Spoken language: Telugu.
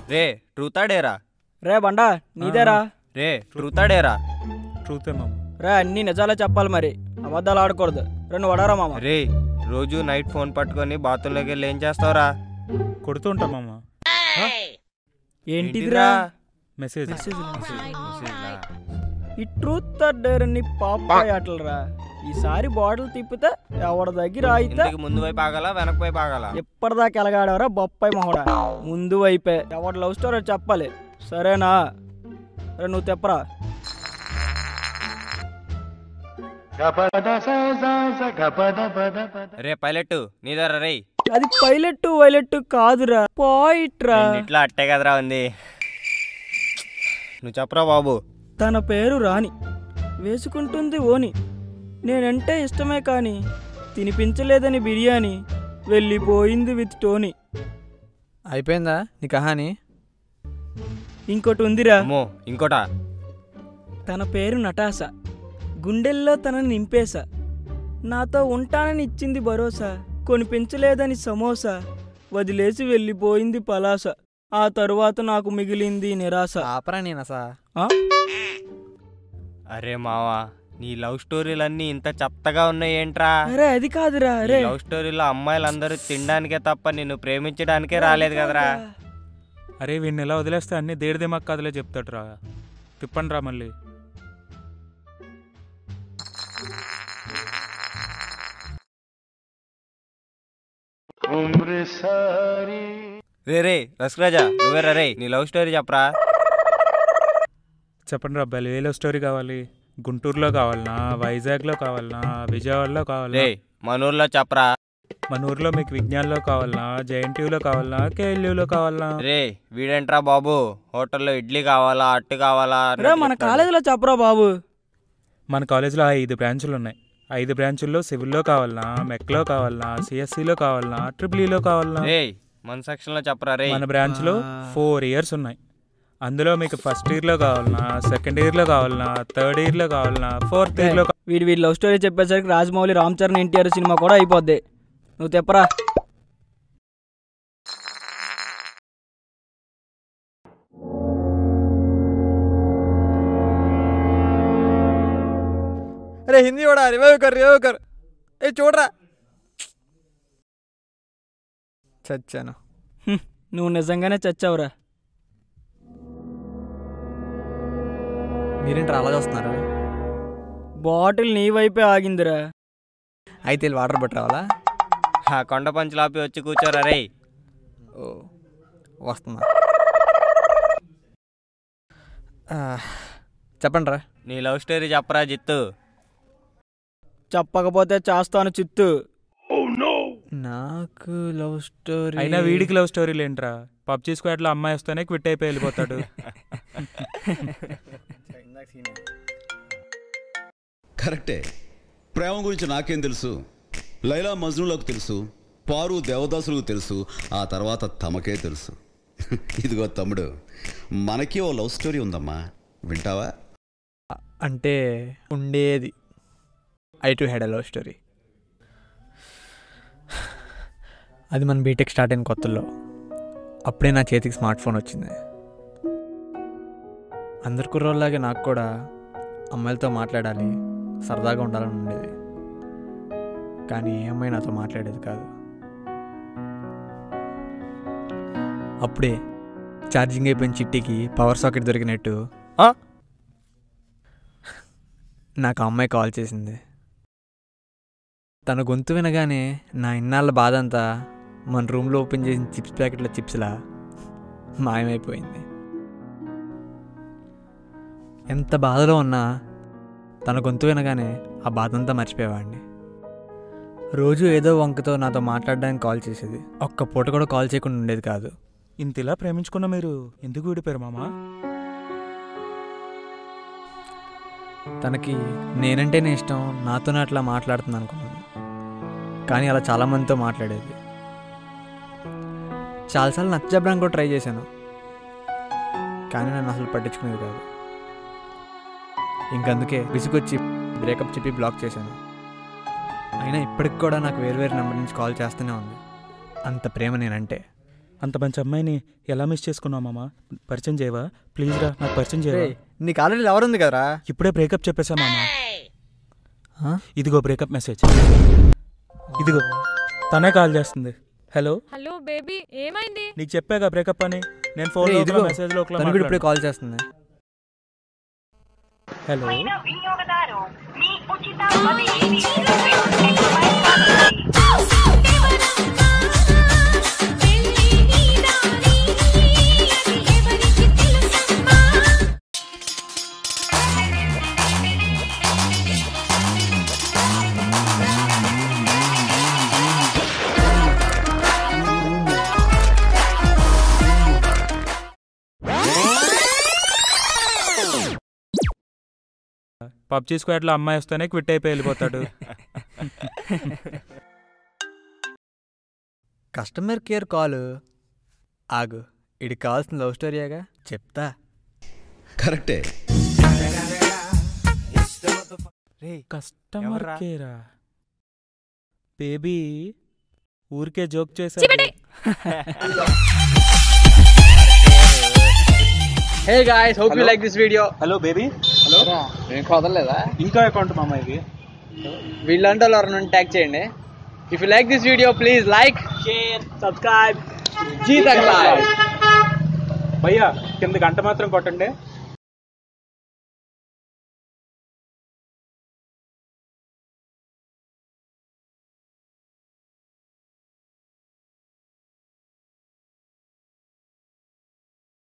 రే ట్రూతా డేరా రే బండా నీదేరా రే ట్రూతా డేరా ట్రూతే మామ రే అన్ని నిజాలే చెప్పాలి మరి అబద్ధాలు ఆడకూడదు రెండు వడారా మామ రే రోజు నైట్ ఫోన్ పట్టుకొని బాత్రూంలోకి వెళ్ళి ఏం చేస్తావురా కొడుతూ ఉంటా మామ ఏంటిదిరా మెసేజ్ మెసేజ్లా? ఈ ట్రూత్ ఆర్ డేర్ అని పాపాయి ఆటలరా ఈసారి బాటిల్ తిప్పితే ఎవరి దగ్గర అయితే ఇంతకు ముందు వైపు ఆగాలా వెనక వైపు ఆగాలా ఎప్పటిదాకా ఎలగాడవరా బొప్పాయి మొహడా ముందు వైపే ఎవరి లవ్ స్టోరీ చెప్పాలి సరేనా రే నువ్వు తెప్పరా రే పైలట్ నీదరా రే అది పైలట్ వైలెట్ కాదురా పాయిట్రా ఇట్లా అట్టే కదరా ఉంది నువ్వు చెప్పరా బాబు తన పేరు రాణి వేసుకుంటుంది ఓని నేనంటే ఇష్టమే కానీ తినిపించలేదని బిర్యానీ వెళ్ళిపోయింది విత్ టోనీ అయిపోయిందా నీ కహాని ఇంకోటి ఉందిరా అమ్మో ఇంకోటా తన పేరు నటాస గుండెల్లో తనని నింపేశా నాతో ఉంటానని ఇచ్చింది భరోసా కొనిపించలేదని సమోసా వదిలేసి వెళ్ళిపోయింది పలాస ఆ తరువాత నాకు మిగిలింది నిరాశ ఆపరా నేనసా ఆ? అరే మావా నీ లవ్ స్టోరీలన్నీ ఇంత చెత్తగా ఉన్నాయి ఏంట్రా అరే అది కాదురా ఈ అరే లవ్ స్టోరీలో అమ్మాయిలందరూ తినడానికే తప్ప నిన్ను ప్రేమించడానికే రాలేదు కదరా అరే వీడిని ఎలా వదిలేస్తే అన్ని దేడిదేమాకు కథలే చెప్తాడు రా తిప్పండి రా మళ్ళీ రే రే రసరాజా నువ్వేరా రే నీ లవ్ స్టోరీ చెప్పరా చెప్పండి రా అబ్బాయిలు ఏ లవ్ స్టోరీ కావాలి గుంటూరులో కావాలనా వైజాగ్లో కావాలనా విజయవాడలో కావాలనా రే మన ఊర్లో చెప్పరా మన ఊర్లో మీకు విజ్ఞాన్లో కావాలనా జేఎన్టీయూలో కావాలనా కేఎల్యూలో కావాలనా రే వీడేంట్రా బాబు హోటల్లో ఇడ్లీ కావాలా అట్టు కావాలా రే అన్నట్టు మన చెప్తాడు. కాలేజీలో చెప్పరా బాబు మన కాలేజీలో ఐదు బ్రాంచులు ఉన్నాయి ఐదు బ్రాంచుల్లో సివిల్లో కావాలనా మెక్లో కావాలనా సిఎస్సిలో కావాలనా ట్రిపుల్ ఈలో కావాలనా రే మన సెక్షన్ లో చెప్పరా రే మన బ్రాంచ్లో ఫోర్ ఇయర్స్ ఉన్నాయి అందులో మీకు ఫస్ట్ ఇయర్లో కావాలనా సెకండ్ ఇయర్లో కావాలనా థర్డ్ ఇయర్లో కావాలనా ఫోర్త్ ఇయర్లో వీడి వీడి లవ్ స్టోరీ చెప్పేసరికి రాజమౌళి రామ్ చరణ్ ఎన్టీఆర్ సినిమా కూడా అయిపోద్ది నువ్వు తెప్పరా అరే హిందీ కూడా రివైవ్ కర్ రివైవ్ కర్ ఏ చూడరా చచ్చాను హ్మ్, నువ్వు నిజంగానే చచ్చావురా మీరేంటి అలా చూస్తున్నారు బాటిల్ నీ వైపే ఆగిందిరా అయితే వీళ్ళు వాటర్ బట్టి రావాలా ఆ కొండ పంచులాపి వచ్చి కూర్చోరా రే ఓ వస్తున్నా ఆ, చెప్పండి రా నీ లవ్ స్టోరీ చెప్పరా జిత్తు చెప్పకపోతే చేస్తాను చిత్తు నాకు లవ్ స్టోరీ అయినా వీడికి లవ్ స్టోరీలు ఏంట్రా పబ్జీ స్క్వాడ్లో అమ్మాయి వస్తేనే క్విట్ అయిపోయి వెళ్ళిపోతాడు కరెక్టే ప్రేమ గురించి నాకేం తెలుసు లైలా మజ్నులకు తెలుసు పారు దేవదాసులకు తెలుసు ఆ తర్వాత తమకే తెలుసు ఇదిగో తమ్ముడు మనకి ఓ లవ్ స్టోరీ ఉందమ్మా వింటావా అంటే ఉండేది I too had love story అది మన బీటెక్ స్టార్ట్ అయిన కొత్తలో అప్పుడే నా చేతికి స్మార్ట్ ఫోన్ వచ్చింది అందరి కుర్రోళ్ళలాగే నాకు కూడా అమ్మాయిలతో మాట్లాడాలి సరదాగా ఉండాలని ఉండేది కానీ ఏ అమ్మాయి నాతో మాట్లాడేది కాదు అప్పుడే ఛార్జింగ్ అయిపోయిన చిట్టికి పవర్ సాకెట్ దొరికినట్టు ఆ? నాకు ఆ అమ్మాయి కాల్ చేసింది తన గొంతు వినగానే నా ఇన్నాళ్ళ బాధ అంతా మన రూమ్లో ఓపెన్ చేసిన చిప్స్ ప్యాకెట్ల చిప్స్లా మాయమైపోయింది ఎంత బాధలో ఉన్నా తన గొంతు వినగానే ఆ బాధ అంతా మర్చిపోయేవాడిని రోజు ఏదో వంకతో నాతో మాట్లాడడానికి కాల్ చేసేది ఒక్క పూట కూడా కాల్ చేయకుండా ఉండేది కాదు ఇంతలా ప్రేమించుకున్న మీరు ఎందుకు విడిపోయారు మామా తనకి నేనంటేనే ఇష్టం నాతోనే అట్లా మాట్లాడుతుంది అనుకున్నాను కానీ అలా చాలామందితో మాట్లాడేది చాలాసార్లు నచ్చ చెప్పడానికి కూడా ట్రై చేశాను కానీ నన్ను అసలు పట్టించుకునేది కాదు ఇంకందుకే విసుగొచ్చి బ్రేకప్ చెప్పి బ్లాక్ చేశాను అయినా ఇప్పటికి కూడా నాకు వేరు వేరు నెంబర్ నుంచి కాల్ చేస్తూనే ఉంది అంత ప్రేమ నేనంటే అంత మంచి అమ్మాయిని ఎలా మిస్ చేసుకున్నావు మామ పరిచయం చేయవా ప్లీజ్ రా నాకు పరిచయం రే చేయవా నీకు ఆల్రెడీ ఎవరు ఉంది కదరా ఇప్పుడే బ్రేకప్ చెప్పేశా మామ ఆ? ఇదిగో బ్రేకప్ మెసేజ్ ఇదిగో తనే కాల్ చేస్తుంది హలో హలో బేబీ ఏమైంది నీకు చెప్పాగా బ్రేకప్ అని నేను ఫోన్ రే, ఇదిగో మెసేజ్ లో తను కూడా ఇప్పుడే కాల్ చేస్తుంది హలో వినియోగదారు మీ ఉచిత పదిహేను ఎక్స్పైర్ కానుంది. పబ్జీ స్క్వాడ్ లో అమ్మాయి వస్తేనే క్విట్ అయిపోయి వెళ్ళిపోతాడు కస్టమర్ కేర్ కాల్ ఆగు ఇడికి కావాల్సిన లవ్ స్టోరీగా చెప్తా కరెక్టే రే కస్టమర్ ఎవర్రా? కేరా బేబీ ఊరికే జోక్ చేసా hey guys hope you like this video hello baby hello నేను కుదరలేదా ఇంకో అకౌంట్ మామ ఇది వీళ్ళంటే ఎవరైనా ట్యాగ్ చేయండి if you like this video please like share subscribe జీ తగ్గ భయ్యా కింద గంట మాత్రం కొట్టండి